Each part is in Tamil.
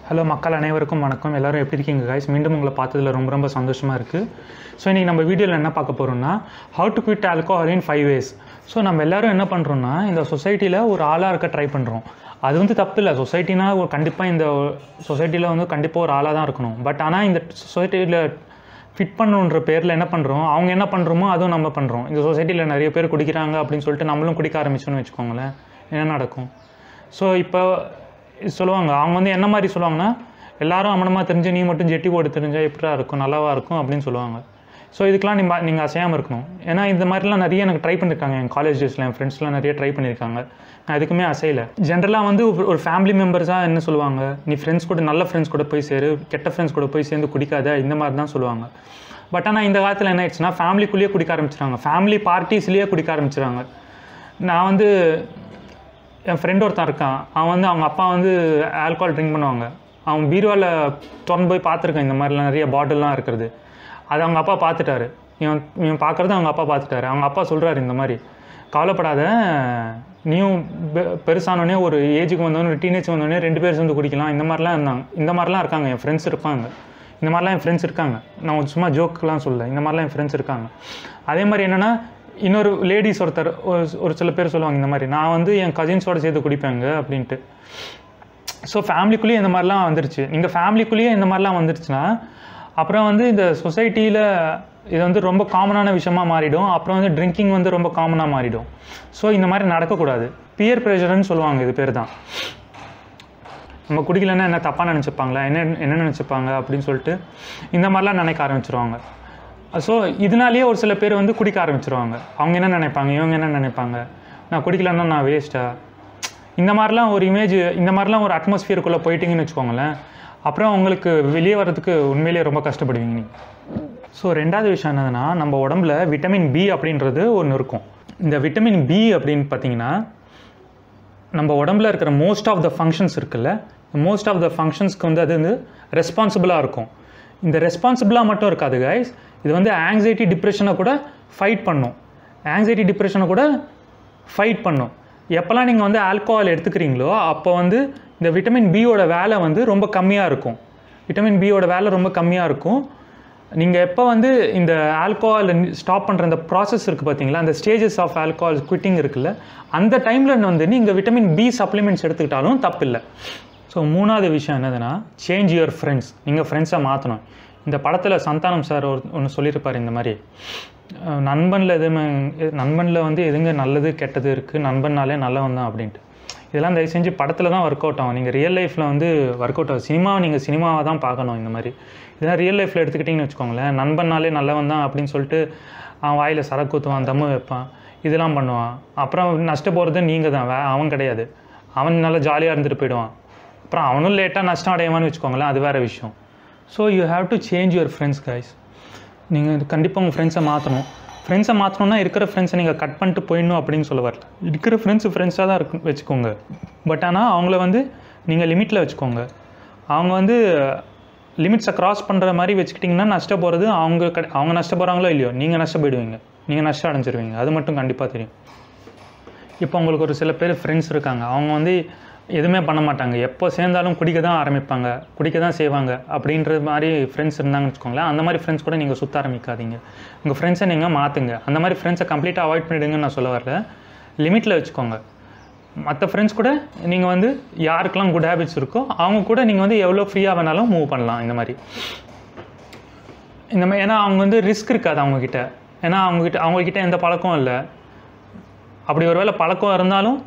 ஹலோ மக்கள் அனைவருக்கும் வணக்கம் எல்லாரும் எப்படி இருக்கீங்க guys மீண்டும் உங்களை பார்த்ததுல ரொம்ப ரொம்ப சந்தோஷமாக இருக்குது ஸோ இன்றைக்கி நம்ம வீடியோவில் என்ன பார்க்க போகிறோம்னா how to quit alcohol in five ways so நம்ம எல்லாரும் என்ன பண்ணுறோம்னா இந்த சொசைட்டியில் ஒரு ஆளாக இருக்க ட்ரை பண்ணுறோம் அது வந்து தப்பு இல்லை சொசைட்டினா ஒரு கண்டிப்பாக இந்த சொசைட்டியில் வந்து கண்டிப்பாக ஒரு ஆளாக தான் இருக்கணும் பட் ஆனால் இந்த சொசைட்டியில் ஃபிட் பண்ணுன்ற பேரில் என்ன பண்ணுறோம் அவங்க என்ன பண்ணுறோமோ அதுவும் நம்ம பண்ணுறோம் இந்த சொசைட்டியில் நிறைய பேர் குடிக்கிறாங்க அப்படின்னு சொல்லிட்டு நம்மளும் குடிக்க ஆரம்பிச்சோன்னு வச்சுக்கோங்களேன் என்ன நடக்கும் ஸோ இப்போ சொல்லுவாங்க அவங்க வந்து என்ன மாதிரி சொல்லுவாங்கன்னா எல்லாரும் அமனமாக தெரிஞ்சு நீ மட்டும் ஜெட்டி போட்டு தெரிஞ்சால் எப்படியா இருக்கும் நல்லாவா இருக்கும் அப்படின்னு சொல்லுவாங்க ஸோ இதுக்கெலாம் நீங்கள் நீங்கள் அசையாமல் இருக்கணும் ஏன்னா இந்த மாதிரிலாம் நிறைய எனக்கு ட்ரை பண்ணியிருக்காங்க என் காலேஜ் டேஸில் என் ஃப்ரெண்ட்ஸ்லாம் நிறைய ட்ரை பண்ணியிருக்காங்க நான் எதுக்குமே அசையலை ஜென்ரலாக வந்து ஒரு- ஒரு ஃபேமிலி மெம்பர்ஸாக என்ன சொல்லுவாங்க நீ ஃப்ரெண்ட்ஸ் கூட நல்ல ஃப்ரெண்ட்ஸ் கூட போய் சேரு கெட்ட ஃப்ரெண்ட்ஸ் கூட போய் சேர்ந்து குடிக்காத இந்த மாதிரி தான் சொல்லுவாங்க பட் ஆனால் இந்த காலத்தில் என்ன ஆயிடுச்சுன்னா ஃபேமிலிக்குள்ளேயே குடிக்க ஆரம்பிச்சிடுறாங்க ஃபேமிலி பார்ட்டிஸ்லேயே குடிக்க ஆரம்பிச்சிடுறாங்க நான் வந்து என் ஃப்ரெண்ட் ஒருத்தன் இருக்கான் அவன் வந்து அவங்க அப்பா வந்து ஆல்கோஹால் ட்ரிங்க் பண்ணுவாங்க அவன் பீரோவில் திறந்து போய் பார்த்துருக்கேன் இந்த மாதிரிலாம் நிறைய பாட்டில்லாம் இருக்கிறது அது அவங்க அப்பா பார்த்துட்டாரு இவன் இவன் பார்க்குறது அவங்க அப்பா பார்த்துட்டாரு அவங்க அப்பா சொல்கிறாரு இந்த மாதிரி கவலைப்படாத நீயும் பெ- பெருசானோடனே ஒரு ஏஜுக்கு வந்தோடனே ஒரு டீனேஜ் வந்தோடனே ரெண்டு பேர் சேர்ந்து குடிக்கலாம் இந்த மாதிரிலாம் இருந்தாங்க இந்த மாதிரிலாம் இருக்காங்க என் ஃப்ரெண்ட்ஸ் இருப்பாங்க இந்த மாதிரிலாம் என் ஃப்ரெண்ட்ஸ் இருக்காங்க நான் சும்மா ஜோக்கெலாம் சொல்லல இந்த மாதிரிலாம் என் ஃப்ரெண்ட்ஸ் இருக்காங்க அதே மாதிரி என்னென்னா இன்னொரு லேடிஸ் ஒருத்தர் ஒரு ஒரு சில பேர் சொல்லுவாங்க இந்த மாதிரி நான் வந்து என் கசின்ஸோட சேர்த்து குடிப்பேங்க அப்படின்ட்டு ஸோ ஃபேமிலிக்குள்ளேயே இந்த மாதிரிலாம் வந்துருச்சு நீங்கள் ஃபேமிலிக்குள்ளேயே இந்த மாதிரிலாம் வந்துருச்சுன்னா அப்புறம் வந்து இந்த சொசைட்டியில் இது வந்து ரொம்ப காமனான விஷயமா மாறிடும் அப்புறம் வந்து ட்ரிங்கிங் வந்து ரொம்ப காமனாக மாறிடும் ஸோ இந்த மாதிரி நடக்கக்கூடாது பியர் ப்ரெஷர்னு சொல்லுவாங்க இது பேர் தான் நம்ம குடிக்கலன்னா என்ன தப்பாக நினச்சிப்பாங்களா என்ன என்ன நினச்சிப்பாங்க அப்படின்னு சொல்லிட்டு இந்த மாதிரிலாம் நினைக்க ஆரம்பிச்சிருவாங்க ஸோ இதனாலேயே ஒரு சில பேர் வந்து குடிக்க ஆரம்பிச்சிருவாங்க அவங்க என்ன நினைப்பாங்க இவங்க என்ன நினைப்பாங்க நான் குடிக்கலன்னா நான் வேஸ்ட்டா இந்த மாதிரிலாம் ஒரு இமேஜ் இந்த மாதிரிலாம் ஒரு அட்மாஸ்ஃபியருக்குள்ளே போயிட்டீங்கன்னு வச்சுக்கோங்களேன் அப்புறம் உங்களுக்கு வெளியே வர்றதுக்கு உண்மையிலேயே ரொம்ப கஷ்டப்படுவீங்க நீ ஸோ ரெண்டாவது விஷயம் என்னதுன்னா நம்ம உடம்புல விட்டமின் பி அப்படின்றது ஒன்று இருக்கும் இந்த விட்டமின் பி அப்படின்னு பார்த்தீங்கன்னா நம்ம உடம்புல இருக்கிற மோஸ்ட் ஆஃப் த ஃபங்க்ஷன்ஸ் இருக்குல்ல மோஸ்ட் ஆஃப் த ஃபங்க்ஷன்ஸ்க்கு வந்து அது வந்து ரெஸ்பான்சிபிளாக இருக்கும் இந்த ரெஸ்பான்சிபிளாக மட்டும் இருக்காது கைஸ் இது வந்து ஆங்ஸைட்டி டிப்ரெஷனை கூட ஃபைட் பண்ணும் ஆங்ஸைட்டி டிப்ரெஷனை கூட ஃபைட் பண்ணும் எப்போல்லாம் நீங்கள் வந்து ஆல்கோஹால் எடுத்துக்கிறீங்களோ அப்போ வந்து இந்த விட்டமின் பியோட வேலை வந்து ரொம்ப கம்மியாக இருக்கும் விட்டமின் பியோட வேலை ரொம்ப கம்மியாக இருக்கும் நீங்கள் எப்போ வந்து இந்த ஆல்கோஹால் ஸ்டாப் பண்ணுற இந்த ப்ராசஸ் இருக்குது பார்த்தீங்களா அந்த ஸ்டேஜஸ் ஆஃப் ஆல்கோஹால் குவிட்டிங் இருக்குல்ல அந்த டைமில் வந்து நீங்கள் விட்டமின் பி சப்ளிமெண்ட்ஸ் எடுத்துக்கிட்டாலும் தப்பில்லை ஸோ மூணாவது விஷயம் என்னதுன்னா சேஞ்ச் யுவர் ஃப்ரெண்ட்ஸ் நீங்கள் ஃப்ரெண்ட்ஸை மாற்றணும் இந்த படத்தில் சந்தானம் சார் ஒரு ஒன்று சொல்லியிருப்பார் இந்த மாதிரி அஹ் நண்பனில் எதுவுமே நண்பனில் வந்து எதுங்க நல்லது கெட்டது இருக்குது நண்பன்னாலே நல்லவன் தான் அப்படின்ட்டு இதெல்லாம் தயவு செஞ்சு படத்தில் தான் ஒர்க் அவுட் ஆகும் நீங்கள் ரியல் லைஃப்பில் வந்து ஒர்க் அவுட் ஆகும் சினிமாவை நீங்கள் சினிமாவை தான் பார்க்கணும் இந்த மாதிரி இதெல்லாம் ரியல் லைஃப்பில் எடுத்துக்கிட்டிங்கன்னு வச்சுக்கோங்களேன் நண்பன்னாலே நல்லவன் தான் அப்படின்னு சொல்லிட்டு அவன் வாயில் சரக்கு ஊற்றுவான் தம்மு வைப்பான் இதெல்லாம் பண்ணுவான் அப்புறம் நஷ்ட போகிறது நீங்கள் தான் வே அவன் கிடையாது அவன் நல்லா ஜாலியாக இருந்துட்டு போயிடுவான் அப்புறம் அவனும் லேட்டாக நஷ்டம் அடைவான்னு வச்சுக்கோங்களேன் அது வேறு விஷயம் so you have to change your friends guys நீங்கள் கண்டிப்பாக உங்கள் ஃப்ரெண்ட்ஸை மாற்றணும் ஃப்ரெண்ட்ஸை மாற்றணும்னா இருக்கிற ஃப்ரெண்ட்ஸை நீங்கள் கட் பண்ணிட்டு போயிடணும் அப்படின்னு சொல்ல வரல இருக்கிற ஃப்ரெண்ட்ஸ் ஃப்ரெண்ட்ஸாக தான் இருக்கு வச்சுக்கோங்க பட் ஆனால் அவங்கள வந்து நீங்கள் லிமிட்டில் வச்சுக்கோங்க அவங்க வந்து லிமிட்ஸை கிராஸ் பண்ணுற மாதிரி வச்சுக்கிட்டிங்கன்னா நஷ்டம் போகிறது அவங்க கட அவங்க நஷ்டப்படுறாங்களோ இல்லையோ நீங்கள் நஷ்டப்போயிடுவீங்க நீங்கள் நஷ்டம் அடைஞ்சிருவீங்க அது மட்டும் கண்டிப்பாக தெரியும் இப்போ உங்களுக்கு ஒரு சில பேர் ஃப்ரெண்ட்ஸ் இருக்காங்க அவங்க வந்து எதுவுமே பண்ண மாட்டாங்க எப்போ சேர்ந்தாலும் குடிக்க தான் ஆரம்பிப்பாங்க குடிக்க தான் செய்வாங்க அப்படின்ற மாதிரி ஃப்ரெண்ட்ஸ் இருந்தாங்கன்னு வச்சுக்கோங்களேன் அந்த மாதிரி ஃப்ரெண்ட்ஸ் கூட நீங்கள் சுற்ற ஆரம்பிக்காதீங்க உங்கள் ஃப்ரெண்ட்ஸை நீங்கள் மாற்றுங்க அந்த மாதிரி ஃப்ரெண்ட்ஸை கம்ப்ளீட்டாக அவாய்ட் பண்ணிடுங்கன்னு நான் சொல்ல வரல லிமிட்டில் வச்சுக்கோங்க மற்ற ஃப்ரெண்ட்ஸ் கூட நீங்கள் வந்து யாருக்கெல்லாம் குட் ஹேபிட்ஸ் இருக்கோ அவங்க கூட நீங்கள் வந்து எவ்வளோ ஃப்ரீயாக வேணாலும் மூவ் பண்ணலாம் இந்த மாதிரி இந்த மாதிரி ஏன்னா அவங்க வந்து ரிஸ்க் இருக்காது அவங்கக்கிட்ட ஏன்னா அவங்கக்கிட்ட அவங்கக்கிட்ட எந்த பழக்கம் இல்லை அப்படி ஒருவேளை பழக்கம் இருந்தாலும்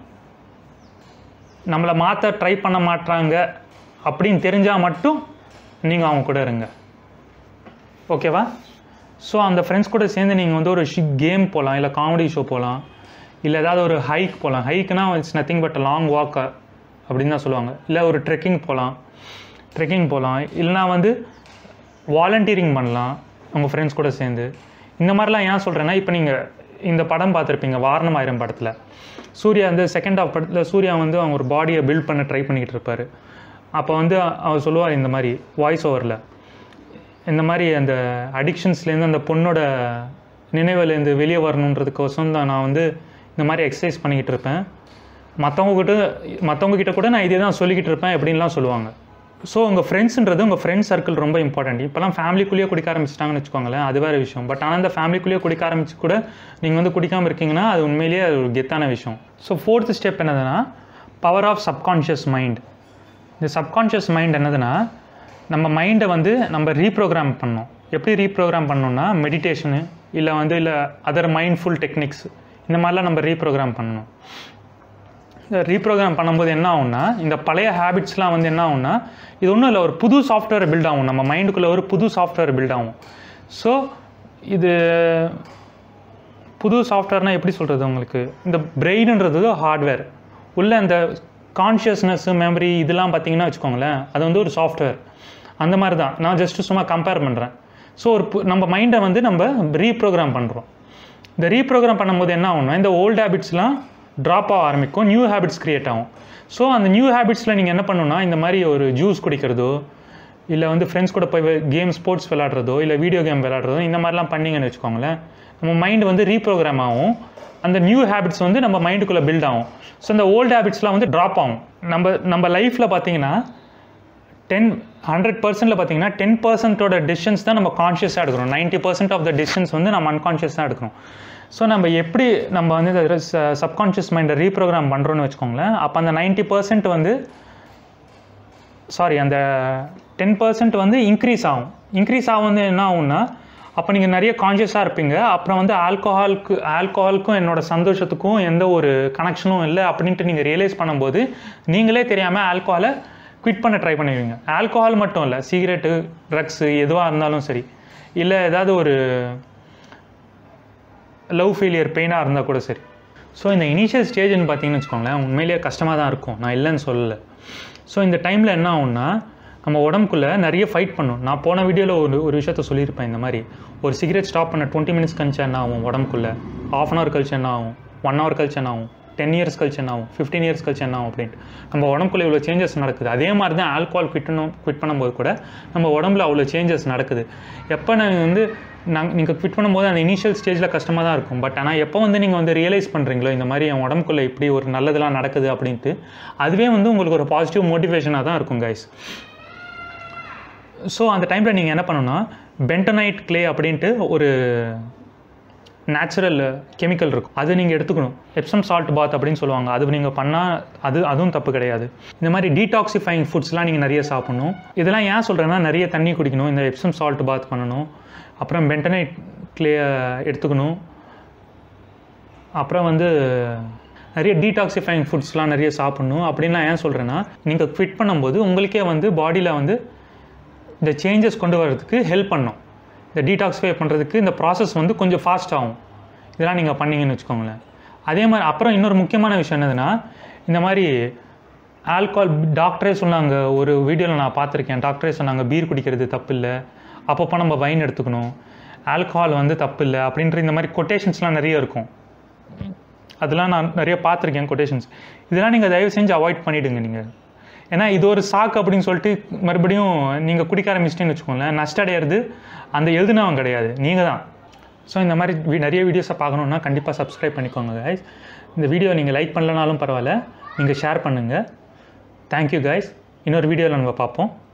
நம்மளை மாற்ற ட்ரை பண்ண மாட்றாங்க அப்படின்னு தெரிஞ்சால் மட்டும் நீங்கள் அவங்க கூட இருங்க ஓகேவா ஸோ அந்த ஃப்ரெண்ட்ஸ் கூட சேர்ந்து நீங்கள் வந்து ஒரு ஷி கேம் போகலாம் இல்லை காமெடி ஷோ போகலாம் இல்லை ஏதாவது ஒரு ஹைக் போகலாம் ஹைக்னா it's nothing but long walk அப்படின்னு தான் சொல்லுவாங்க இல்லை ஒரு ட்ரெக்கிங் போகலாம் ட்ரெக்கிங் போகலாம் இல்லைனா வந்து வாலண்டியரிங் பண்ணலாம் உங்கள் ஃப்ரெண்ட்ஸ் கூட சேர்ந்து இந்த மாதிரிலாம் ஏன் சொல்கிறேன்னா இப்போ நீங்கள் இந்த படம் பார்த்துருப்பீங்க வாரணம் ஆயிரம் படத்தில் சூர்யா வந்து செகண்ட் ஹாஃப் படத்தில் சூர்யா வந்து அவங்க ஒரு பாடியை பில்ட் பண்ண ட்ரை பண்ணிக்கிட்டு இருப்பார் அப்போ வந்து அவர் சொல்லுவார் இந்த மாதிரி வாய்ஸ் ஓவரில் இந்த மாதிரி அந்த அடிக்ஷன்ஸ்லேருந்து அந்த பொண்ணோட நினைவுலேருந்து வெளியே வரணுன்றதுக்கோசம் தான் நான் வந்து இந்த மாதிரி எக்ஸசைஸ் பண்ணிக்கிட்டு இருப்பேன் மற்றவங்க கிட்ட மற்றவங்க கிட்ட கூட நான் இதே தான் சொல்லிக்கிட்டு இருப்பேன் எப்படின்லாம் சொல்லுவாங்க ஸோ உங்கள் ஃப்ரெண்ட்ஸுன்றது உங்கள் ஃப்ரெண்ட்ஸ் சர்க்கிள் ரொம்ப இம்பார்ட்டன்ட் இப்போலாம் ஃபேமிலிக்குள்ளேயே குடிக்க ஆரம்பிச்சிட்டாங்கன்னு வச்சுக்கோங்களேன் அது வேறு விஷயம் பட் ஆனால் அந்த ஃபேமிலிக்குள்ளேயே குடிக்க ஆரம்பிச்சு கூட நீங்கள் வந்து குடிக்காமல் இருக்கீங்கன்னா அது உண்மையிலேயே அது ஒரு கெத்தான விஷயம் ஸோ ஃபோர்த் ஸ்டெப் என்னதுன்னா பவர் ஆஃப் சப்கான்ஷியஸ் மைண்ட் இந்த சப்கான்ஷியஸ் மைண்ட் என்னதுன்னா நம்ம மைண்டை வந்து நம்ம ரீப்ரோக்ராம் பண்ணோம் எப்படி ரீப்ரோக்ராம் பண்ணோம்னா மெடிடேஷனு இல்லை வந்து இல்லை அதர் மைண்ட்ஃபுல் டெக்னிக்ஸ் இந்த மாதிரிலாம் நம்ம ரீப்ரோக்ராம் பண்ணணும் இந்த ரீப்ரோக்ராம் பண்ணும்போது என்ன ஆகும்னா இந்த பழைய ஹேபிட்ஸ்லாம் வந்து என்ன ஆகும்னா இது ஒன்றும் இல்லை ஒரு புது சாஃப்ட்வேர் பில்ட் ஆகும் நம்ம மைண்டுக்குள்ளே ஒரு புது சாஃப்ட்வேர் பில்ட் ஆகும் ஸோ இது புது சாஃப்ட்வேர்னால் எப்படி சொல்கிறது உங்களுக்கு இந்த பிரெயின்ன்றது ஹார்ட்வேர் உள்ள இந்த கான்ஷியஸ்னஸ் மெமரி இதெல்லாம் பார்த்தீங்கன்னா வச்சுக்கோங்களேன் அது வந்து ஒரு சாஃப்ட்வேர் அந்த மாதிரி தான் நான் ஜஸ்ட்டு சும்மா கம்பேர் பண்ணுறேன் ஸோ ஒரு பு- நம்ம மைண்டை வந்து நம்ம ரீப்ரோக்ராம் பண்ணுறோம் இந்த ரீப்ரோக்ராம் பண்ணும்போது என்ன ஆகும்னா இந்த ஓல்டு ஹேபிட்ஸ்லாம் ட்ராப் ஆக ஆரம்பிக்கும் நியூ ஹேபிட்ஸ் க்ரியேட் ஆகும் ஸோ அந்த நியூ ஹேபிட்ஸில் நீங்கள் என்ன பண்ணணும்னா இந்த மாதிரி ஒரு ஜூஸ் குடிக்கிறதோ இல்லை வந்து ஃப்ரெண்ட்ஸ் கூட போய் கேம் ஸ்போர்ட்ஸ் விளாட்றதோ இல்லை வீடியோ கேம் விளாட்றதோ இந்த மாதிரிலாம் பண்ணீங்கன்னு வச்சுக்கோங்களேன் நம்ம மைண்ட் வந்து ரீப்ரோக்ராம் ஆகும் அந்த நியூ ஹேபிட்ஸ் வந்து நம்ம மைண்டுக்குள்ளே பில்ட் ஆகும் ஸோ இந்த ஓல்டு ஹேபிட்ஸ்லாம் வந்து ட்ராப் ஆகும் நம்ம நம்ம லைஃப்பில் பார்த்தீங்கன்னா டென் ஹண்ட்ரட் பர்சன்டில் பார்த்தீங்கன்னா டென் பர்சன்ட்டோட டிசிஷன்ஸ் தான் நம்ம கான்ஷியஸாக எடுக்கிறோம் 90% பர்சன்ட் ஆஃப் த டிசிஷன்ஸ் வந்து நம்ம அன்கான்ஷியஸாக எடுக்கிறோம் ஸோ நம்ம எப்படி நம்ம வந்து இந்த சப்கான்ஷியஸ் மைண்டை ரீப்ரோக்ராம் பண்ணுறோன்னு வச்சுக்கோங்களேன் அப்போ அந்த 90% பர்சன்ட் வந்து சாரி அந்த டென் பர்சன்ட் வந்து இன்க்ரீஸ் ஆகும் இன்க்ரீஸ் ஆகும் வந்து என்ன ஆகும்னா அப்போ நீங்கள் நிறைய கான்ஷியஸாக இருப்பீங்க அப்புறம் வந்து ஆல்கோஹாலுக்கு ஆல்கோஹாலுக்கும் என்னோட சந்தோஷத்துக்கும் எந்த ஒரு கனெக்ஷனும் இல்லை அப்படின்ட்டு நீங்கள் ரியலைஸ் பண்ணும்போது நீங்களே தெரியாமல் ஆல்கோஹாலை குவிட் பண்ண ட்ரை பண்ணுவீங்க ஆல்கோஹால் மட்டும் இல்லை சிகரெட்டு ட்ரக்ஸு எதுவாக இருந்தாலும் சரி இல்லை ஏதாவது ஒரு லவ் ஃபெயிலியர் பெயினாக இருந்தால் கூட சரி ஸோ இந்த இனிஷியல் ஸ்டேஜ்னு பார்த்தீங்கன்னு வச்சுக்கோங்களேன் உண்மையிலேயே கஷ்டமாக தான் இருக்கும் நான் இல்லைன்னு சொல்லலை ஸோ இந்த டைமில் என்ன ஆகும்னா நம்ம உடம்புக்குள்ளே நிறைய ஃபைட் பண்ணும் நான் போன வீடியோவில் ஒரு ஒரு விஷயத்த சொல்லியிருப்பேன் இந்த மாதிரி ஒரு சிகரெட் ஸ்டாப் பண்ண டுவெண்ட்டி மினிட்ஸ் கழிச்சு என்ன ஆகும் உடம்புக்குள்ளே ஆஃப் அன் ஹவர் கழிச்சு என்ன ஆகும் ஒன் ஹவர் கழிச்சு என்ன ஆகும் டென் இயர்ஸ் கழிச்சு என்ன ஆகும் ஃபிஃப்டீன் இயர்ஸ் கழிச்சு என்ன ஆகும் அப்படின்ட்டு நம்ம உடம்புக்குள்ள இவ்வளோ சேஞ்சஸ் நடக்குது அதே மாதிரி தான் ஆல்கோஹால் குவிட் பண்ணும் குவிட் பண்ணும்போது கூட நம்ம உடம்புல அவ்வளோ சேஞ்சஸ் நடக்குது எப்போ நாங்கள் வந்து நாங்கள் நீங்கள் குவிட் பண்ணும்போது அந்த இனிஷியல் ஸ்டேஜில் கஷ்டமாக தான் இருக்கும் பட் ஆனால் எப்போ வந்து நீங்கள் வந்து ரியலைஸ் பண்ணுறீங்களோ இந்த மாதிரி என் உடம்புக்குள்ளே இப்படி ஒரு நல்லதெல்லாம் நடக்குது அப்படின்ட்டு அதுவே வந்து உங்களுக்கு ஒரு பாசிட்டிவ் மோட்டிவேஷனாக தான் இருக்கும் கைஸ் ஸோ அந்த டைமில் நீங்கள் என்ன பண்ணணும்னா பென்டனைட் க்ளே அப்படின்ட்டு ஒரு நேச்சுரல் கெமிக்கல் இருக்கும் அது நீங்கள் எடுத்துக்கணும் எப்சம் சால்ட் பாத் அப்படின்னு சொல்லுவாங்க அது நீங்கள் பண்ணால் அது அதுவும் தப்பு கிடையாது இந்த மாதிரி டீடாக்சிஃபைங் ஃபுட்ஸ்லாம் நீங்கள் நிறைய சாப்பிடணும் இதெல்லாம் ஏன் சொல்கிறேன்னா நிறைய தண்ணி குடிக்கணும் இந்த எப்சம் சால்ட் பாத் பண்ணணும் அப்புறம் பென்டனைட் க்ளே எடுத்துக்கணும் அப்புறம் வந்து நிறைய டீடாக்சிஃபைங் ஃபுட்ஸ்லாம் நிறைய சாப்பிடணும் அப்படின்லாம் ஏன் சொல்கிறேன்னா நீங்கள் ஃபிட் பண்ணும்போது உங்களுக்கே வந்து பாடியில் வந்து இந்த சேஞ்சஸ் கொண்டு வரதுக்கு ஹெல்ப் பண்ணும் இந்த டீடாக்ஸிஃபை பண்ணுறதுக்கு இந்த ப்ராசஸ் வந்து கொஞ்சம் ஃபாஸ்ட் ஆகும் இதெல்லாம் நீங்கள் பண்ணீங்கன்னு வச்சுக்கோங்களேன் அதே மாதிரி அப்புறம் இன்னொரு முக்கியமான விஷயம் என்னதுன்னா இந்த மாதிரி ஆல்கோஹால் டாக்டரே சொன்னாங்க ஒரு வீடியோவில் நான் பார்த்துருக்கேன் டாக்டரே சொன்னாங்க பீர் குடிக்கிறது தப்பு இல்லை அப்பப்போ நம்ம வைன் எடுத்துக்கணும் ஆல்கோஹால் வந்து தப்பு இல்லை அப்படின்ற இந்த மாதிரி கொட்டேஷன்ஸ்லாம் நிறைய இருக்கும் அதெல்லாம் நான் நிறைய பார்த்துருக்கேன் கொட்டேஷன்ஸ் இதெல்லாம் நீங்கள் தயவு செஞ்சு அவாய்ட் பண்ணிவிடுங்க நீங்கள் ஏன்னா இது ஒரு சாக்கு அப்படின்னு சொல்லிட்டு மறுபடியும் நீங்கள் குடிக்க ஆரம்பிச்சிட்டேன்னு வச்சுக்கோங்களேன் நஷ்ட அடையிறது அந்த எழுதுனவன் கிடையாது நீங்கள் தான் ஸோ இந்த மாதிரி வி- நிறைய வீடியோஸை பார்க்கணுன்னா கண்டிப்பாக சப்ஸ்கிரைப் பண்ணிக்கோங்க guys இந்த வீடியோ நீங்கள் லைக் பண்ணலனாலும் பரவாயில்ல நீங்கள் ஷேர் பண்ணுங்கள் தேங்க்யூ guys இன்னொரு வீடியோவில் நம்ம பார்ப்போம்